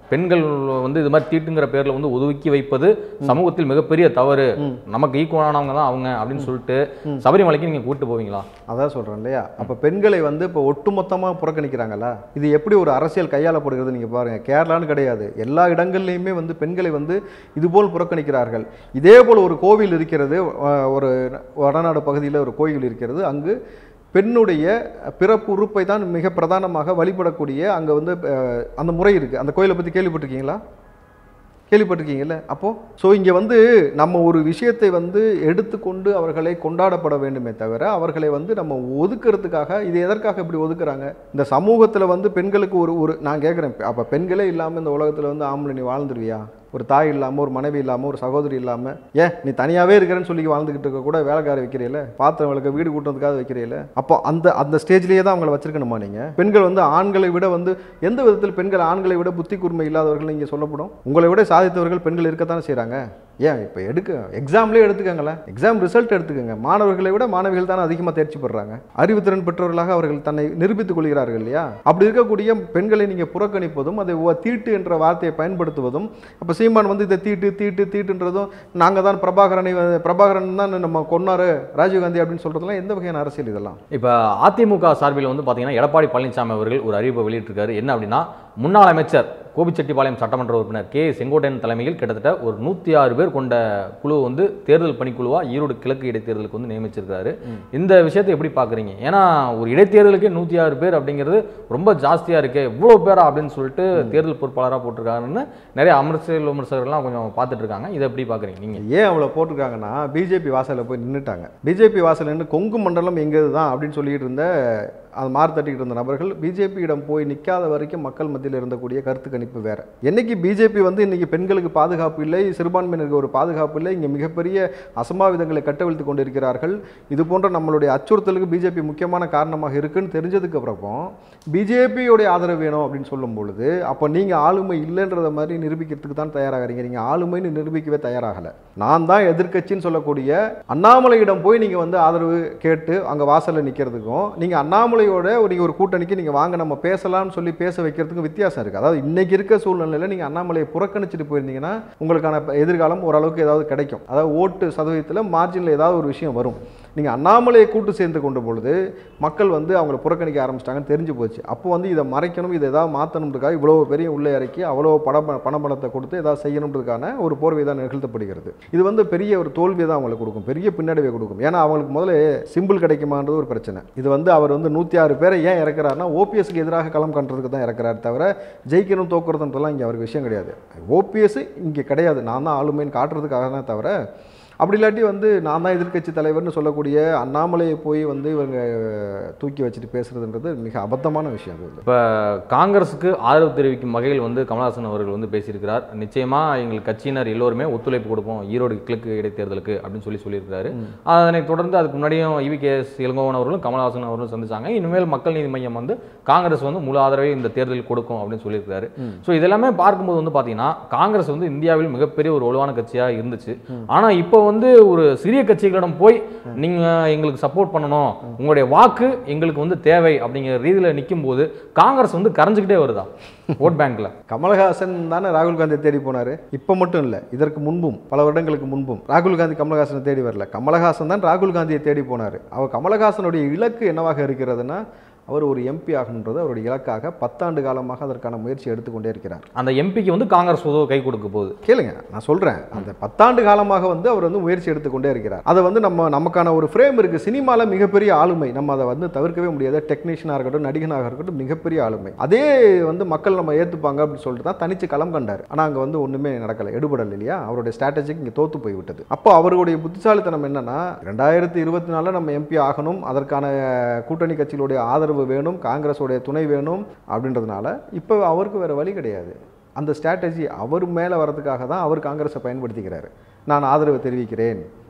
பெண்கள் வந்து இது மாதிரி தீட்டுங்கிற பேர்ல வந்து ஒதுக்கி வைப்பது சமூகத்தில் மிகப்பெரிய தவறு நமக்கு ஈக்குவலானவங்க தான் அவங்க அப்படின்னு சொல்லிட்டு சபரிமலைக்கு நீங்க கூட்டு போவீங்களா அதான் சொல்கிறேன் இல்லையா அப்போ பெண்களை வந்து இப்போ ஒட்டுமொத்தமாக புறக்கணிக்கிறாங்களா இது எப்படி ஒரு அரசியல் கையாளப்படுகிறது நீங்கள் பாருங்கள் கேரளான்னு கிடையாது எல்லா இடங்கள்லையுமே வந்து பெண்களை வந்து இதுபோல் புறக்கணிக்கிறார்கள் இதே போல் ஒரு கோவில் இருக்கிறது அஹ், ஒரு வடநாடு பகுதியில் ஒரு கோயில் இருக்கிறது அங்கு பெண்ணுடைய பிறப்பு உறுப்பை தான் மிக பிரதானமாக வழிபடக்கூடிய அங்கே வந்து அஹ், அந்த முறை இருக்குது அந்த கோயிலை பற்றி கேள்விப்பட்டிருக்கீங்களா கேள்விப்பட்டிருக்கீங்கல்ல அப்போ ஸோ இங்கே வந்து நம்ம ஒரு விஷயத்தை வந்து எடுத்துக்கொண்டு அவர்களை கொண்டாடப்பட வேண்டுமே தவிர அவர்களை வந்து நம்ம ஒதுக்குறதுக்காக இது எதற்காக இப்படி ஒதுக்குறாங்க இந்த சமூகத்தில் வந்து பெண்களுக்கு ஒரு ஒரு நான் கேட்குறேன் அப்போ பெண்களே இல்லாமல் இந்த உலகத்தில் வந்து ஆம்பளை நீ வாழ்ந்துருவியா ஒரு தாய் இல்லாமல் ஒரு மனைவி இல்லாமல் ஒரு சகோதரி இல்லாமல் ஏன் நீ தனியாகவே இருக்கிறேன்னு சொல்லி வாழ்ந்துக்கிட்டு இருக்க கூட வேலைக்கார வைக்கிறீல பாத்திரம் விளக்க வீடு கூட்டுறதுக்காக வைக்கிறீல அப்போ அந்த அந்த ஸ்டேஜ்லேயே தான் அவங்கள வச்சிருக்கணுமா நீங்கள் பெண்கள் வந்து ஆண்களை விட வந்து எந்த விதத்தில் பெண்கள் ஆண்களை விட புத்தி கூர்மை இல்லாதவர்கள் நீங்கள் சொல்லப்படும் உங்களை விட சாதித்தவர்கள் பெண்கள் இருக்கத்தானே செய்கிறாங்க ஏன் இப்போ எடுக்க எக்ஸாம்லேயே எடுத்துக்கங்களேன் எக்ஸாம் ரிசல்ட் எடுத்துக்கங்க மாணவர்களை விட மாணவிகள் தானே அதிகமாக தேர்ச்சி பெறுறாங்க அறிவுத்திறன் பெற்றவர்களாக அவர்கள் தன்னை நிரூபித்துக் கொள்கிறார்கள் இல்லையா அப்படி இருக்கக்கூடிய பெண்களை நீங்கள் புறக்கணிப்பதும் அதை ஒ- தீட்டு என்ற வார்த்தையை பயன்படுத்துவதும் அப்போ சீமான் வந்து இதை தீட்டு தீட்டு தீட்டுன்றதும் நாங்கள் தான் பிரபாகரனை வந்து- பிரபாகரன் தான் நம்ம கொன்னாரு ராஜீவ்காந்தி அப்படின்னு சொல்கிறதுலாம் எந்த வகையான அரசியல் இதெல்லாம் இப்போ அதிமுக சார்பில் வந்து பார்த்தீங்கன்னா எடப்பாடி பழனிசாமி அவர்கள் ஒரு அறிவிப்பை வெளியிட்டிருக்காரு என்ன அப்படின்னா முன்னாள் அமைச்சர் கோபிச்செட்டிப்பாளையம் சட்டமன்ற உறுப்பினர் கே செங்கோட்டையன் தலைமையில் கிட்டத்தட்ட ஒரு நூற்றி ஆறு பேர் கொண்ட குழு வந்து தேர்தல் பணிக்குழுவா ஈரோடு கிழக்கு இடைத்தேர்தலுக்கு வந்து நியமிச்சிருக்காரு இந்த விஷயத்தை எப்படி பார்க்குறீங்க ஏன்னா ஒரு இடைத்தேர்தலுக்கே நூற்றி ஆறு பேர் அப்படிங்கிறது ரொம்ப ஜாஸ்தியாக இருக்கே இவ்வளோ பேரா அப்படின்னு சொல்லிட்டு தேர்தல் பொறுப்பாளராக போட்டிருக்காருன்னு நிறைய அரசியல் விமர்சகர்கள்லாம் கொஞ்சம் பார்த்துட்டு இருக்காங்க இதை எப்படி பார்க்குறீங்க நீங்கள் ஏன் அவ்வளோ போட்டிருக்காங்கன்னா பிஜேபி வாசலில் போய் நின்றுட்டாங்க பிஜேபி வாசல் நின்று கொங்கு மண்டலம் எங்கேது தான் அப்படின்னு சொல்லிட்டு இருந்த அது மாறு தட்டிக்கிட்டு இருந்த நபர்கள் பிஜேபியிடம் போய் நிற்காத வரைக்கும் மக்கள் மத்தியில் இருந்தக்கூடிய கருத்து கணிப்பு வேற என்னைக்கு பிஜேபி வந்து இன்னைக்கு பெண்களுக்கு பாதுகாப்பு இல்லை சிறுபான்மையினருக்கு ஒரு பாதுகாப்பு இல்லை இங்கே மிகப்பெரிய அசம்பாவிதங்களை கட்டவிழ்த்து கொண்டிருக்கிறார்கள் இது போன்ற நம்மளுடைய அச்சுறுத்தலுக்கு பிஜேபி முக்கியமான காரணமாக இருக்குன்னு தெரிஞ்சதுக்கு அப்புறம் பிஜேபியோடைய ஆதரவு வேணும் அப்படின்னு சொல்லும் பொழுது அப்போ நீங்கள் ஆளுமை இல்லைன்றத மாதிரி நிரூபிக்கிறதுக்கு தான் தயாராகிறீங்க நீங்கள் ஆளுமைன்னு நிரூபிக்கவே தயாராகலை நான் தான் எதிர்க்கட்சின்னு சொல்லக்கூடிய அண்ணாமலையிடம் போய் நீங்கள் வந்து ஆதரவு கேட்டு அங்கே வாசலில் நிற்கிறதுக்கும் நீங்கள் அண்ணாமலையோட ஒரு நீங்கள் ஒரு கூட்டணிக்கு நீங்கள் வாங்க நம்ம பேசலாம்னு சொல்லி பேச வைக்கிறதுக்கும் வித்தியாசம் இருக்குது அதாவது இன்னைக்கு இருக்க சூழ்நிலையில் நீங்கள் அண்ணாமலையை புறக்கணிச்சிட்டு போயிருந்தீங்கன்னா உங்களுக்கான எதிர்காலம் ஓரளவுக்கு ஏதாவது கிடைக்கும் அதாவது ஓட்டு சதவீதத்தில் மார்ஜினில் ஏதாவது ஒரு விஷயம் வரும் நீங்கள் அண்ணாமலையை கூட்டு சேர்ந்து கொண்ட பொழுது மக்கள் வந்து அவங்கள புறக்கணிக்க ஆரம்பிச்சிட்டாங்கன்னு தெரிஞ்சு போச்சு அப்போ வந்து இதை மறைக்கணும் இதை ஏதாவது மாற்றணுன்றதுக்காக இவ்வளோ பெரிய உள்ளே இறக்கி அவ்வளோ பட பணபலத்தை கொடுத்து ஏதாவது செய்யணுன்றதுக்கான ஒரு போர்வை தான் நிகழ்த்தப்படுகிறது இது வந்து பெரிய ஒரு தோல்வியை தான் அவங்களுக்கு கொடுக்கும் பெரிய பின்னடைவை கொடுக்கும் ஏன்னா அவங்களுக்கு முதல்ல சிம்பிள் கிடைக்குமான்றது ஒரு பிரச்சனை இது வந்து அவர் வந்து நூற்றி ஆறு பேரை ஏன் இறக்குறாருன்னா ஓபிஎஸ்க்கு எதிராக களம் கண்டுறதுக்கு தான் இறக்குறாரு தவிர ஜெயிக்கணும் தோக்குறதுன்றதுலாம் இங்கே அவருக்கு விஷயம் கிடையாது ஓபிஎஸ் இங்கே கிடையாது நான் தான் ஆளுமைன்னு காட்டுறதுக்காக தான் தவிர அப்படி இல்லாட்டி வந்து நான் தான் எதிர்க்கட்சி தலைவர்னு சொல்லக்கூடிய அண்ணாமலையை போய் வந்து இவங்க தூக்கி வச்சுட்டு பேசுறதுன்றது மிக அபத்தமான விஷயம் அது இப்போ காங்கிரஸுக்கு ஆதரவு தெரிவிக்கும் வகையில் வந்து கமலஹாசன் அவர்கள் வந்து பேசியிருக்கிறார் நிச்சயமாக எங்கள் கட்சியினர் எல்லோருமே ஒத்துழைப்பு கொடுப்போம் ஈரோடு கிழக்கு இடைத்தேர்தலுக்கு அப்படின்னு சொல்லி சொல்லியிருக்காரு அதனைத் தொடர்ந்து அதுக்கு முன்னாடியும் இவிகேஎஸ் இளங்கோவன் அவர்களும் கமலஹாசன் அவர்களும் சந்திச்சாங்க இனிமேல் மக்கள் நீதி மையம் வந்து காங்கிரஸ் வந்து முழு ஆதரவை இந்த தேர்தலில் கொடுக்கும் அப்படின்னு சொல்லியிருக்காரு ஸோ இதெல்லாமே பார்க்கும்போது வந்து பார்த்தீங்கன்னா காங்கிரஸ் வந்து இந்தியாவில் மிகப்பெரிய ஒரு வலுவான கட்சியாக இருந்துச்சு ஆனால் இப்போ வந்து ஒரு சிறிய கட்சிகளிடம் போய் நீங்கள் எங்களுக்கு சப்போர்ட் பண்ணணும் உங்களுடைய வாக்கு எங்களுக்கு வந்து தேவை அப்படிங்கிற ரீதியில் நிற்கும் போது காங்கிரஸ் வந்து கரைஞ்சிக்கிட்டே வருதா ஓட் பேங்க்ல கமலஹாசன் தானே ராகுல் காந்தியை தேடி போனார் இப்போ மட்டும் இல்லை இதற்கு முன்பும் பல வருடங்களுக்கு முன்பும் ராகுல் காந்தி கமலஹாசனை தேடி வரல கமலஹாசன் தான் ராகுல் காந்தியை தேடி போனார் அவர் கமலஹாசனுடைய இலக்கு என்னவாக இருக்கிறதுனா அவர் ஒரு எம்பி ஆகணுன்றது அவருடைய இலக்காக பத்தாண்டு காலமாக அதற்கான முயற்சி எடுத்துக்கொண்டே இருக்கிறார் அந்த எம்பிக்கு வந்து காங்கிரஸ் உதவ கை கொடுக்க போகுது கேளுங்க நான் சொல்கிறேன் அந்த பத்தாண்டு காலமாக வந்து அவர் வந்து முயற்சி எடுத்துக்கொண்டே இருக்கிறார் அதை வந்து நம்ம நமக்கான ஒரு ஃப்ரேம் இருக்குது சினிமாவில் மிகப்பெரிய ஆளுமை நம்ம அதை வந்து தவிர்க்கவே முடியாது டெக்னீஷியனாக இருக்கட்டும் நடிகனாக இருக்கட்டும் மிகப்பெரிய ஆளுமை அதே வந்து மக்கள் நம்ம ஏற்றுப்பாங்க அப்படின்னு சொல்லிட்டு தான் தனிச்சு களம் கண்டார் ஆனால் அங்கே வந்து ஒன்றுமே நடக்கலை எடுபடல் இல்லையா அவருடைய ஸ்ட்ராட்டஜிக்கு இங்கே தோத்து போய் விட்டது அப்போ அவருடைய புத்திசாலித்தனம் என்னன்னா ரெண்டாயிரத்தி இருபத்தி நாலில் நம்ம எம்பி ஆகணும் அதற்கான கூட்டணி கட்சிகளுடைய ஆதரவு வேணும் காங்கிரஸோடைய துணை வேணும் அப்படின்றதுனால இப்போ அவருக்கு வேறு வழி கிடையாது அந்த ஸ்ட்ராட்டஜி அவர் மேலே வரதுக்காக தான் அவர் காங்கிரஸை பயன்படுத்திக்கிறாரு நான் ஆதரவு தெரிவிக்கிறேன்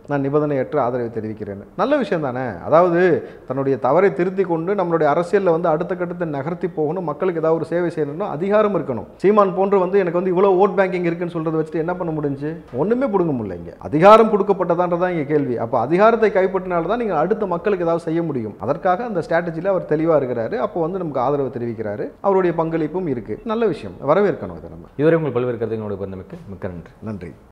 நான் நிபந்தனையற்ற ஆதரவை தெரிவிக்கிறேன் நல்ல விஷயம் தானே அதாவது தன்னுடைய தவறை திருத்தி கொண்டு நம்மளுடைய அரசியலில் வந்து அடுத்த கட்டத்தை நகர்த்தி போகணும் மக்களுக்கு ஏதாவது ஒரு சேவை செய்யணும்னா அதிகாரம் இருக்கணும் சீமான் போன்று வந்து எனக்கு வந்து இவ்வளோ ஓட் பேங்கிங் இருக்குன்னு சொல்றதை வச்சுட்டு என்ன பண்ண முடிஞ்சு ஒண்ணுமே பிடுங்க முடியல இங்க அதிகாரம் கொடுக்கப்பட்டதான்றதான் இங்க கேள்வி அப்போ அதிகாரத்தை கைப்பற்றினால தான் நீங்கள் அடுத்த மக்களுக்கு ஏதாவது செய்ய முடியும் அதற்காக அந்த ஸ்ட்ராட்டஜியில் அவர் தெளிவாக இருக்கிறாரு அப்போ வந்து நமக்கு ஆதரவு தெரிவிக்கிறாரு அவருடைய பங்களிப்பும் இருக்கு நல்ல விஷயம் வரவேற்கணும் இதை நம்ம இதுவரை உங்கள் பல்வேறு கருத்துக்களோட பிறந்தமைக்கு மிக்க நன்றி நன்றி